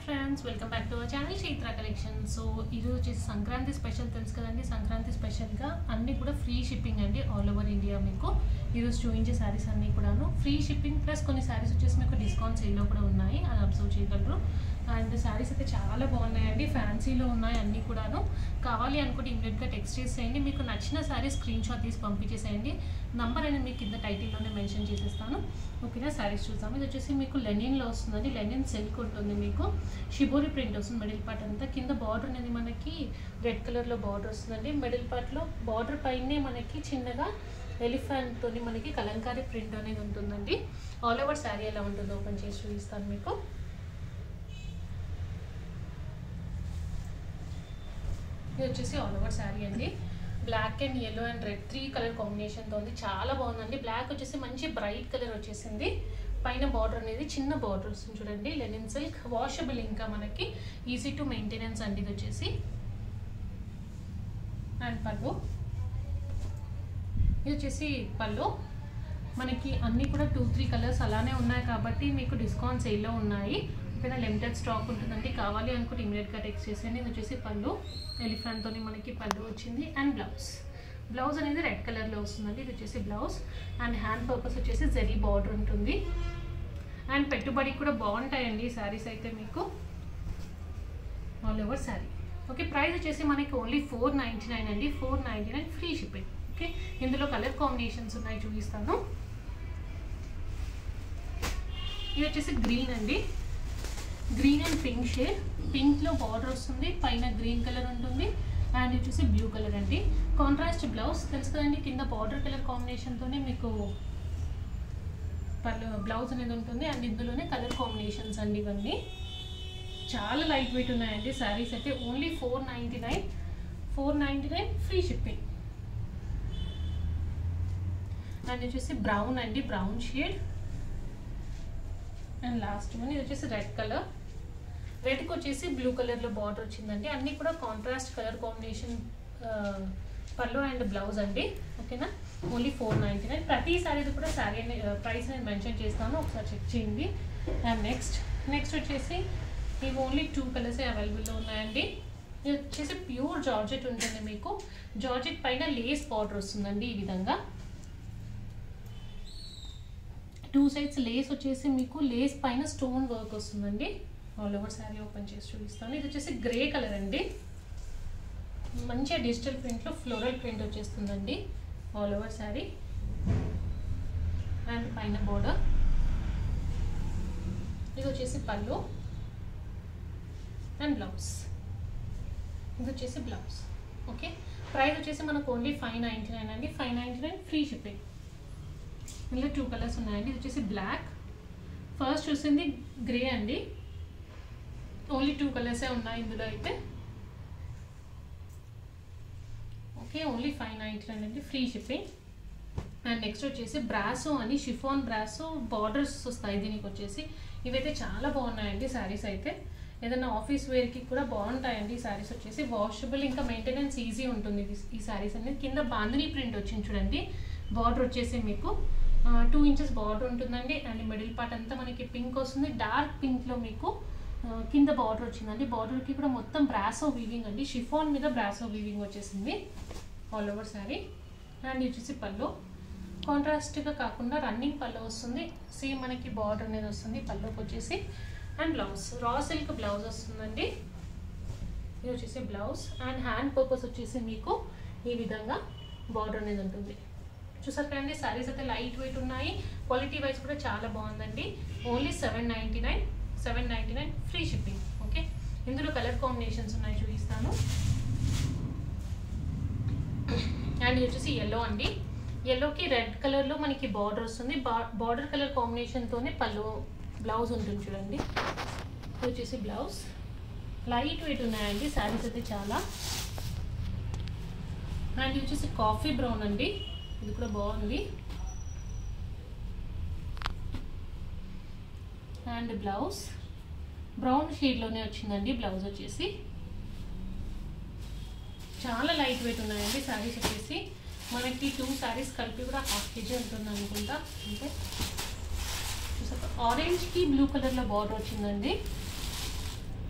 friends welcome back to our channel Chaitra collection so ఈరోజు వచ్చేసి Sankranti special తెలుసు కదండి సంక్రాంతి స్పెషల్గా అన్నీ కూడా ఫ్రీ షిప్పింగ్ అండి ఆల్ ఓవర్ ఇండియా మీకు ఈరోజు చూపించే శారీస్ అన్నీ కూడాను ఫ్రీ షిప్పింగ్ ప్లస్ కొన్ని శారీస్ వచ్చేసి మీకు డిస్కౌంట్ సేల్లో కూడా ఉన్నాయి అది అబ్జర్వ్ చేయగలరు అండ్ శారీస్ అయితే చాలా బాగున్నాయండి ఫ్యాన్సీలో ఉన్నాయి అన్నీ కూడాను కావాలి అనుకుంటే ఇమీడియట్గా టెక్స్ట్ చేసేయండి మీకు నచ్చిన శారీ స్క్రీన్ షాట్ తీసి పంపించేసేయండి నంబర్ అనేది మీకు కింద టైటిల్లోనే మెన్షన్ చేసేస్తాను ఓకేనా శారీస్ చూద్దాం ఇది వచ్చేసి మీకు లెనిన్లో వస్తుందండి లెనిన్ సిల్క్ ఉంటుంది మీకు షిబోరి ప్రింట్ వస్తుంది మిడిల్ పార్ట్ అంతా కింద బార్డర్ అనేది మనకి రెడ్ కలర్లో బార్డర్ వస్తుందండి మిడిల్ పార్ట్లో బార్డర్ పైనే మనకి చిన్నగా ఎలిఫెంట్ తోని మనకి కలంకారీ ప్రింట్ అనేది ఉంటుందండి ఆల్ ఓవర్ శారీ ఎలా ఉంటుందో ఓపెన్ చేసి చూపిస్తాను మీకు ఇది వచ్చేసి ఆల్ ఓవర్ శారీ అండి black and yellow and red three colour కాంబినేషన్తో ఉంది చాలా బాగుందండి బ్లాక్ వచ్చేసి మంచి బ్రైట్ కలర్ వచ్చేసింది పైన బార్డర్ అనేది చిన్న బార్డర్ వస్తుంది చూడండి లెనిన్ సిల్క్ వాషబుల్ ఇంకా మనకి ఈజీ టు మెయింటెనెన్స్ అండి ఇది వచ్చేసి అండ్ పళ్ళు ఇది వచ్చేసి పళ్ళు మనకి అన్నీ కూడా టూ త్రీ కలర్స్ అలానే ఉన్నాయి కాబట్టి మీకు డిస్కౌంట్ సేల్లో ఉన్నాయి ఓకేనా లిమిటెడ్ స్టాక్ ఉంటుందండి కావాలి అనుకుంటే ఇమీడియట్గా టెక్స్ట్ చేసేయండి ఇది వచ్చేసి పళ్ళు ఎలిఫెంట్తో మనకి పళ్ళు వచ్చింది అండ్ బ్లౌజ్ బ్లౌజ్ అనేది రెడ్ కలర్లో వస్తుందండి ఇది వచ్చేసి బ్లౌజ్ అండ్ హ్యాండ్ పర్పస్ వచ్చేసి జరీ బార్డర్ ఉంటుంది అండ్ పెట్టుబడికి కూడా బాగుంటాయండి ఈ శారీస్ అయితే మీకు all over sari okay price వచ్చేసి మనకి ఓన్లీ ఫోర్ నైంటీ నైన్ అండి four ninety nine free shipping okay ఇందులో కలర్ కాంబినేషన్స్ ఉన్నాయి చూపిస్తాను ఇది వచ్చేసి గ్రీన్ అండి గ్రీన్ అండ్ పింక్ షేడ్ పింక్లో బార్డర్ వస్తుంది పైన గ్రీన్ కలర్ ఉంటుంది అండ్ ఇది వచ్చేసి బ్లూ కలర్ అండి కాంట్రాస్ట్ బ్లౌజ్ తెలుసు కదండి కింద బార్డర్ కలర్ కాంబినేషన్తోనే మీకు పర్లు బ్లౌజ్ అనేది ఉంటుంది అండ్ ఇందులోనే కలర్ కాంబినేషన్స్ అండి ఇవన్నీ చాలా లైట్ వెయిట్ ఉన్నాయండి శారీస్ అయితే only four ninety nine four ninety nine free shipping and వచ్చేసి బ్రౌన్ అండి brown shade and last one ఇది వచ్చేసి రెడ్ కలర్ రెడ్కి వచ్చేసి బ్లూ కలర్లో బార్డర్ వచ్చిందండి అన్నీ కూడా కాంట్రాస్ట్ కలర్ కాంబినేషన్ పళ్ళు అండ్ బ్లౌజ్ అండి ఓకేనా ఓన్లీ ఫోర్ నైంటీ నైన్ ప్రతి శారీది కూడా శారీ ప్రైస్ నేను మెన్షన్ చేస్తాను ఒకసారి చెక్ చేయండి అండ్ నెక్స్ట్ నెక్స్ట్ వచ్చేసి ఇవి ఓన్లీ టూ కలర్సే అవైలబుల్లో ఉన్నాయండి ఇది వచ్చేసి ప్యూర్ జార్జెట్ ఉంటుంది మీకు జార్జెట్ పైన లేస్ బార్డర్ వస్తుందండి ఈ విధంగా టూ సైడ్స్ లేస్ వచ్చేసి మీకు లేస్ పైన స్టోన్ వర్క్ వస్తుందండి ఆల్ ఓవర్ శారీ ఓపెన్ చేసి చూపిస్తాను ఇది వచ్చేసి గ్రే కలర్ అండి మంచిగా డిజిటల్ ప్రింట్లో ఫ్లోరల్ ప్రింట్ వచ్చేస్తుందండి ఆల్ ఓవర్ శారీ అండ్ పైన బోర్డర్ ఇది వచ్చేసి పళ్ళు అండ్ బ్లౌజ్ ఇది వచ్చేసి బ్లౌజ్ ఓకే ప్రైస్ వచ్చేసి మనకు ఓన్లీ ఫైవ్ నైంటీ నైన్ అండి five ninety nine free shipping ఇందులో టూ కలర్స్ ఉన్నాయండి ఇది వచ్చేసి బ్లాక్ ఫస్ట్ చూసింది గ్రే అండి ఓన్లీ టూ కలర్సే ఉన్నాయి ఇందులో అయితే okay only five ninety nine అండి ఫ్రీ షిప్పింగ్ అండ్ నెక్స్ట్ వచ్చేసి బ్రాసో అని షిఫాన్ బ్రాసో బార్డర్స్ వస్తాయి దీనికి వచ్చేసి ఇవైతే చాలా బాగున్నాయండి శారీస్ అయితే ఏదైనా ఆఫీస్ వేర్కి కూడా బాగుంటాయండి ఈ శారీస్ వచ్చేసి వాషబుల్ ఇంకా మెయింటెనెన్స్ ఈజీ ఉంటుంది ఈ శారీస్ అనేది కింద బాందిని ప్రింట్ వచ్చింది చూడండి బార్డర్ వచ్చేసి మీకు టూ ఇంచెస్ బార్డర్ ఉంటుందండి అండ్ మిడిల్ పార్ట్ అంతా మనకి పింక్ వస్తుంది డార్క్ పింక్లో మీకు కింద బార్డర్ వచ్చిందండి బార్డర్కి కూడా మొత్తం బ్రాసో వీవింగ్ అండి షిఫాన్ మీద బ్రాసో వీవింగ్ వచ్చేసింది ఆల్ ఓవర్ శారీ అండ్ వచ్చేసి పళ్ళు కాంట్రాస్ట్గా కాకుండా రన్నింగ్ పళ్ళు వస్తుంది సేమ్ మనకి బార్డర్ అనేది వస్తుంది పళ్ళుకి వచ్చేసి and blouse raw silk blouse వస్తుందండి ఇది వచ్చేసి బ్లౌజ్ అండ్ హ్యాండ్ పర్పస్ వచ్చేసి మీకు ఈ విధంగా బార్డర్ అనేది ఉంటుంది చూసారు కదండి శారీస్ అయితే లైట్ వెయిట్ ఉన్నాయి క్వాలిటీ వైజ్ కూడా చాలా బాగుందండి only seven ninety nine seven ninety nine free shipping okay ఇందులో కలర్ కాంబినేషన్స్ ఉన్నాయి చూపిస్తాను అండ్ ఇది వచ్చేసి ఎల్లో అండి ఎల్లోకి రెడ్ కలర్లో మనకి బార్డర్ వస్తుంది బార్డర్ కలర్ కాంబినేషన్తోనే పళ్ళు బ్లౌజ్ ఉంటుంది చూడండి ఇది వచ్చేసి బ్లౌజ్ లైట్ వెయిట్ ఉన్నాయండి శారీస్ అయితే చాలా అండ్ ఇది వచ్చేసి కాఫీ బ్రౌన్ అండి ఇది కూడా బాగుంది అండ్ బ్లౌజ్ బ్రౌన్ షేడ్లోనే వచ్చిందండి బ్లౌజ్ వచ్చేసి చాలా లైట్ వెయిట్ ఉన్నాయండి శారీస్ వచ్చేసి మనకి టూ శారీస్ కలిపి కూడా హాఫ్ కేజీ ఉంటుంది అనుకుంటా అంటే చూసాక ఆరెంజ్కి బ్లూ కలర్లో బార్డర్ వచ్చిందండి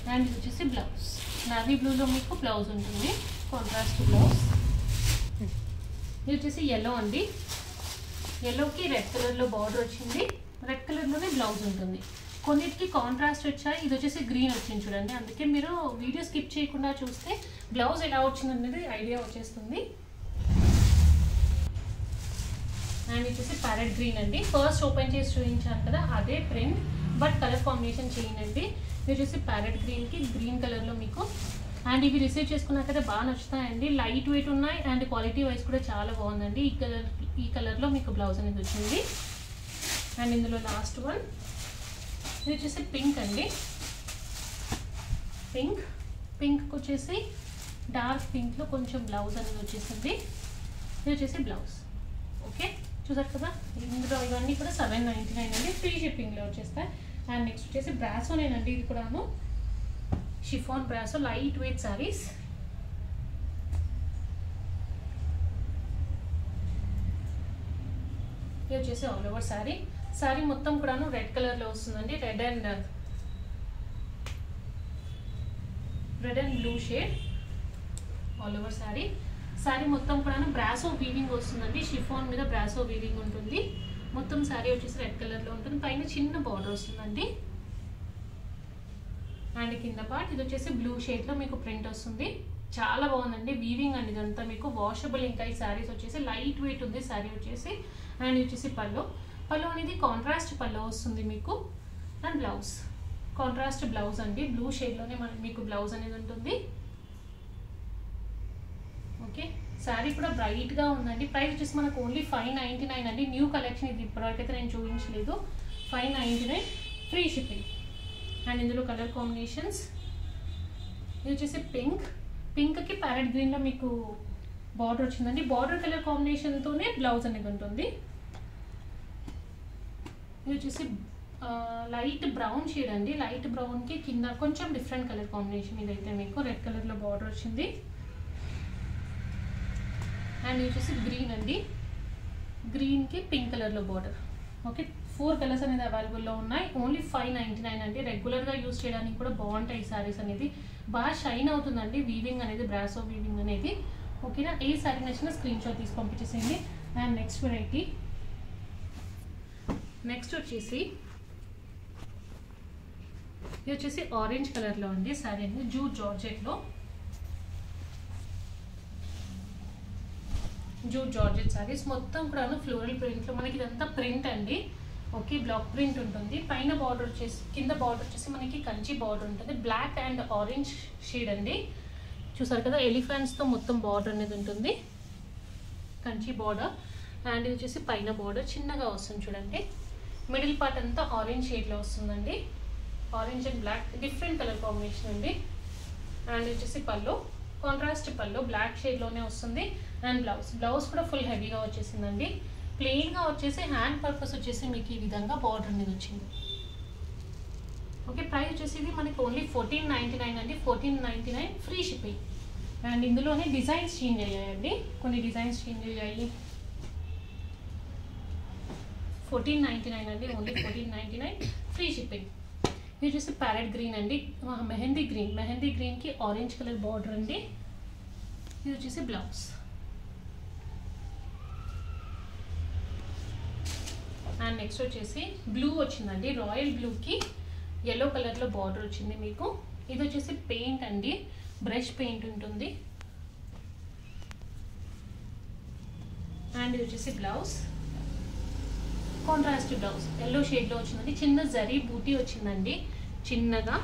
అండ్ ఇది వచ్చేసి బ్లౌజ్ నావీ బ్లూలో మీకు బ్లౌజ్ ఉంటుంది కాంట్రాస్ట్ బ్లౌజ్ ఇది వచ్చేసి ఎల్లో అండి ఎల్లోకి రెడ్ కలర్లో బార్డర్ వచ్చింది రెడ్ కలర్లోనే బ్లౌజ్ ఉంటుంది కొన్నిటికి కాంట్రాస్ట్ వచ్చాయి ఇది వచ్చేసి గ్రీన్ వచ్చింది చూడండి అందుకే మీరు వీడియో స్కిప్ చేయకుండా చూస్తే బ్లౌజ్ ఎలా వచ్చింది అనేది ఐడియా వచ్చేస్తుంది అండ్ ఇది వచ్చేసి ప్యారెట్ గ్రీన్ అండి ఫస్ట్ ఓపెన్ చేసి చూపించాను కదా అదే ప్రింట్ బట్ కలర్ కాంబినేషన్ చేయండి ఇది వచ్చేసి ప్యారెట్ గ్రీన్కి గ్రీన్ కలర్లో మీకు అండ్ ఇవి రిసీవ్ చేసుకున్నాక అయితే బాగా నచ్చుతాయండి లైట్ వెయిట్ ఉన్నాయి అండ్ క్వాలిటీ వైజ్ కూడా చాలా బాగుందండి ఈ కలర్ ఈ కలర్లో మీకు బ్లౌజ్ అనేది వచ్చింది అండ్ ఇందులో లాస్ట్ వన్ ఇది వచ్చేసి పింక్ అండి పింక్ పింక్ వచ్చేసి డార్క్ పింక్లో కొంచెం బ్లౌజ్ అనేది వచ్చేసింది ఇది వచ్చేసి బ్లౌజ్ ఓకే చూసారు కదా ఇందులో ఇవన్నీ కూడా సెవెన్ నైంటీ నైన్ అండి ఫ్రీ షిప్పింగ్లో వచ్చేస్తాయి అండ్ నెక్స్ట్ వచ్చేసి బ్రాసోనేనండి ఇది కూడాను chiffon brasso light weight saris ఇది వచ్చేసి ఆల్ ఓవర్ శారీ శారీ మొత్తం కూడాను రెడ్ కలర్లో వస్తుందండి red and red and blue shade all over sari sari మొత్తం కూడాను బ్రాసో వీవింగ్ వస్తుందండి షిఫాన్ మీద బ్రాసో వీవింగ్ ఉంటుంది మొత్తం శారీ వచ్చేసి రెడ్ కలర్లో ఉంటుంది పైన చిన్న బార్డర్ వస్తుందండి అండ్ కింద పార్ట్ ఇది వచ్చేసి బ్లూ షేడ్లో మీకు ప్రింట్ వస్తుంది చాలా బాగుందండి వీవింగ్ అండి ఇదంతా మీకు వాషబుల్ ఇంకా ఈ శారీస్ వచ్చేసి లైట్ వెయిట్ ఉంది శారీ వచ్చేసి అండ్ ఇది వచ్చేసి పళ్ళు పళ్ళు అనేది కాంట్రాస్ట్ పళ్ళు వస్తుంది మీకు అండ్ బ్లౌజ్ కాంట్రాస్ట్ బ్లౌజ్ అండి బ్లూ షేడ్లోనే మన మీకు బ్లౌజ్ అనేది ఉంటుంది ఓకే శారీ కూడా బ్రైట్గా ఉందండి ప్రైస్ వచ్చేసి మనకు ఓన్లీ ఫైవ్ నైంటీ నైన్ అండి న్యూ కలెక్షన్ ఇది ఇప్పటివరకైతే నేను చూపించలేదు five ninety nine free shipping and ఇందులో కలర్ కాంబినేషన్స్ ఇది వచ్చేసి పింక్ పింక్కి ప్యారెట్ గ్రీన్లో మీకు బార్డర్ వచ్చిందండి బార్డర్ కలర్ కాంబినేషన్తోనే బ్లౌజ్ అనేది ఉంటుంది ఇది వచ్చేసి లైట్ బ్రౌన్ షేడ్ అండి లైట్ బ్రౌన్కి కింద కొంచెం డిఫరెంట్ కలర్ కాంబినేషన్ ఇదైతే మీకు రెడ్ కలర్లో బార్డర్ వచ్చింది అండ్ ఇది వచ్చేసి గ్రీన్ అండి గ్రీన్కి పింక్ కలర్లో బార్డర్ ఓకే ఫోర్ కలర్స్ అనేది అవైలబుల్లో ఉన్నాయి ఓన్లీ ఫైవ్ నైంటీ నైన్ అండి రెగ్యులర్గా యూస్ చేయడానికి కూడా బాగుంటాయి ఈ సారీస్ అనేది బాగా షైన్ అవుతుందండి వీవింగ్ అనేది బ్రాసో వీవింగ్ అనేది ఓకేనా ఏ సారీ నచ్చిన స్క్రీన్ షాట్ తీసి పంపించేసేయండి అండ్ నెక్స్ట్ వెరైటీ నెక్స్ట్ వచ్చేసి ఇది వచ్చేసి ఆరెంజ్ కలర్లో ఉంది సారీ అండి జూట్ జార్జెట్లో జూట్ జార్జెట్ సారీస్ మొత్తం కూడాను ఫ్లోరల్ ప్రింట్లో మనకి ఇదంతా ప్రింట్ అండి ఓకే బ్లాక్ ప్రింట్ ఉంటుంది పైన బార్డర్ వచ్చేసి కింద బార్డర్ వచ్చేసి మనకి కంచి బార్డర్ ఉంటుంది బ్లాక్ అండ్ ఆరెంజ్ షేడ్ అండి చూసారు కదా ఎలిఫెంట్స్తో మొత్తం బార్డర్ అనేది ఉంటుంది కంచి బార్డర్ అండ్ ఇది వచ్చేసి పైన బార్డర్ చిన్నగా వస్తుంది చూడండి మిడిల్ పార్ట్ అంతా ఆరెంజ్ షేడ్లో వస్తుందండి orange and black different colour combination అండి అండ్ వచ్చేసి పళ్ళు కాంట్రాస్ట్ పళ్ళు బ్లాక్ షేడ్లోనే వస్తుంది అండ్ బ్లౌజ్ బ్లౌజ్ కూడా ఫుల్ హెవీగా వచ్చేసిందండి ప్లెయిన్గా వచ్చేసి హ్యాండ్ పర్పస్ వచ్చేసి మీకు ఈ విధంగా బార్డర్ అనేది వచ్చింది ఓకే ప్రైస్ వచ్చేసి ఇది మనకి ఓన్లీ ఫోర్టీన్ నైంటీ నైన్ అండి fourteen ninety nine free shipping and ఇందులోనే డిజైన్స్ చేంజ్ అయ్యాయండి కొన్ని డిజైన్స్ చేంజ్ అయ్యాయి ఫోర్టీన్ నైంటీ నైన్ అండి only fourteen ninety nine free shipping ఇది వచ్చేసి ప్యారెట్ గ్రీన్ అండి ఆ, మెహందీ గ్రీన్ మెహందీ గ్రీన్కి ఆరెంజ్ కలర్ బార్డర్ అండి ఇది వచ్చేసి బ్లౌజ్ అండ్ నెక్స్ట్ వచ్చేసి బ్లూ వచ్చిందండి రాయల్ బ్లూకి ఎల్లో కలర్లో బార్డర్ వచ్చింది మీకు ఇది వచ్చేసి పెయింట్ అండి బ్రష్ పెయింట్ ఉంటుంది అండ్ ఇది వచ్చేసి బ్లౌజ్ కాంట్రాస్ట్ బ్లౌజ్ ఎల్లో షేడ్లో వచ్చిందండి చిన్న జరీ బూటీ వచ్చిందండి చిన్నగా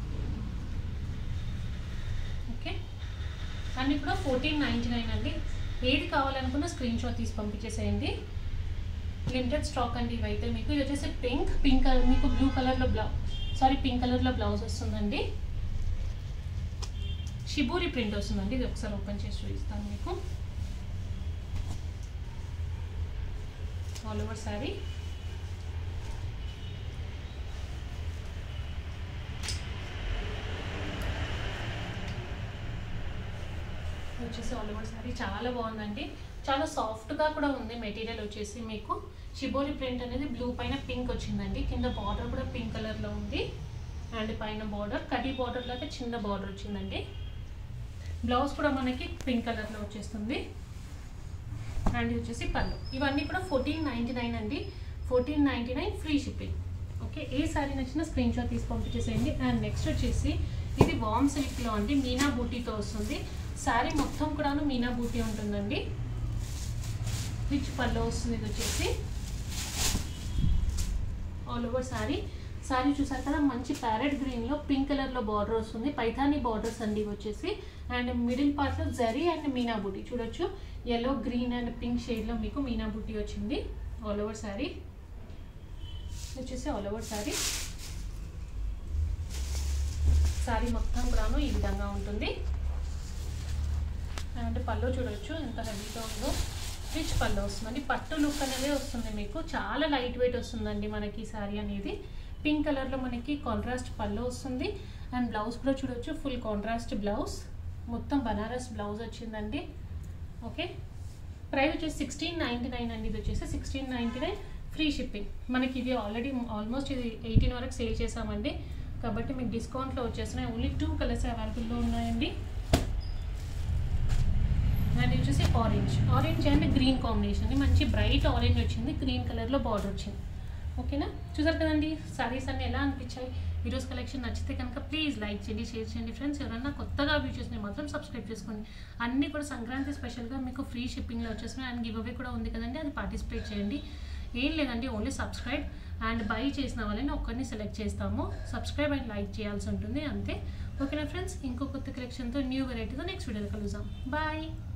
ఓకే అన్నీ కూడా ఫోర్టీన్ నైంటీ నైన్ అండి ఏది కావాలనుకున్న స్క్రీన్ షాట్ తీసి పంపించేసేయండి లిమిటెడ్ స్టాక్ అండి ఇవైతే మీకు ఇది వచ్చేసి పింక్ పింక్ కలర్ మీకు బ్లూ కలర్లో బ్లౌజ్ సారీ పింక్ కలర్లో బ్లౌజ్ వస్తుందండి షిబూరి ప్రింట్ వస్తుందండి ఇది ఒకసారి ఓపెన్ చేసి చూపిస్తాను మీకు ఆల్ ఓవర్ శారీ వచ్చేసి ఆల్ ఓవర్ శారీ చాలా బాగుందండి చాలా సాఫ్ట్గా కూడా ఉంది మెటీరియల్ వచ్చేసి మీకు షిబోరి ప్రింట్ అనేది బ్లూ పైన పింక్ వచ్చిందండి కింద బార్డర్ కూడా పింక్ కలర్లో ఉంది అండ్ పైన బార్డర్ కటీ బార్డర్ లాగా చిన్న బార్డర్ వచ్చిందండి బ్లౌజ్ కూడా మనకి పింక్ కలర్లో వచ్చేస్తుంది అండ్ ఇది వచ్చేసి పళ్ళు ఇవన్నీ కూడా ఫోర్టీన్ నైంటీ నైన్ అండి fourteen ninety nine free shipping okay ఏ సారీ నచ్చినా స్క్రీన్ షాట్ తీసి పంపించేసేయండి అండ్ నెక్స్ట్ వచ్చేసి ఇది వామ్ సిల్క్లో అండి మీనా బూటీతో వస్తుంది శారీ మొత్తం కూడాను మీనా బూటీ ఉంటుందండి రిచ్ పళ్ళు వస్తుంది ఇది వచ్చేసి ఆల్ ఓవర్ శారీ శారీ చూసారు కదా మంచి ప్యారెట్ గ్రీన్లో పింక్ కలర్లో బార్డర్ వస్తుంది పైథానీ బార్డర్స్ అండి ఇవి వచ్చేసి అండ్ మిడిల్ పార్ట్లో జరీ అండ్ మీనా బూటీ చూడొచ్చు ఎల్లో గ్రీన్ అండ్ పింక్ షేడ్లో మీకు మీనా బూటీ వచ్చింది ఆల్ ఓవర్ శారీ వచ్చేసి ఆల్ ఓవర్ శారీ శారీ మొత్తం కూడాను ఈ విధంగా ఉంటుంది అండ్ పళ్ళు చూడొచ్చు ఎంత హెవీగా ఉందో రిచ్ పళ్ళు వస్తుందండి పట్టు లుక్ అనేది వస్తుంది మీకు చాలా లైట్ వెయిట్ వస్తుందండి మనకి ఈ శారీ అనేది పింక్ కలర్లో మనకి కాంట్రాస్ట్ పళ్ళు వస్తుంది అండ్ బ్లౌజ్ కూడా చూడొచ్చు ఫుల్ కాంట్రాస్ట్ బ్లౌజ్ మొత్తం బనారస్ బ్లౌజ్ వచ్చిందండి ఓకే ప్రైస్ వచ్చేసి సిక్స్టీన్ నైంటీ నైన్ అండి ఇది వచ్చేసి sixteen ninety nine free shipping మనకి ఇది ఆల్రెడీ ఆల్మోస్ట్ ఇది ఎయిటీన్ వరకు సేల్ చేసామండి కాబట్టి మీకు డిస్కౌంట్లో వచ్చేస్తున్నాయి ఓన్లీ టూ కలర్స్ అవైలబుల్లో ఉన్నాయండి అండ్ వచ్చేసి orange orange and green combination మంచి బ్రైట్ ఆరెంజ్ వచ్చింది గ్రీన్ కలర్లో బార్డర్ వచ్చింది ఓకేనా చూసారు కదండి సారీస్ అన్నీ ఎలా అనిపించాయి వీడియోస్ కలెక్షన్ నచ్చితే కనుక ప్లీజ్ లైక్ చేయండి షేర్ చేయండి ఫ్రెండ్స్ ఎవరైనా కొత్తగా వ్యూ చేసిన మాత్రం సబ్స్క్రైబ్ చేసుకోండి అన్నీ కూడా సంక్రాంతి స్పెషల్గా మీకు ఫ్రీ షిప్పింగ్లో వచ్చేస్తున్నాయి అండ్ గివ్ అవే కూడా ఉంది కదండి అది పార్టిసిపేట్ చేయండి ఏం లేదండి ఓన్లీ సబ్స్క్రైబ్ అండ్ బై చేసిన వాళ్ళని ఒక్కరిని సెలెక్ట్ చేస్తాము సబ్స్క్రైబ్ అండ్ లైక్ చేయాల్సి ఉంటుంది అంతే ఓకేనా ఫ్రెండ్స్ ఇంకో కొత్త కలెక్షన్తో న్యూ వెరైటీతో నెక్స్ట్ వీడియోలో కలుద్దాం బాయ్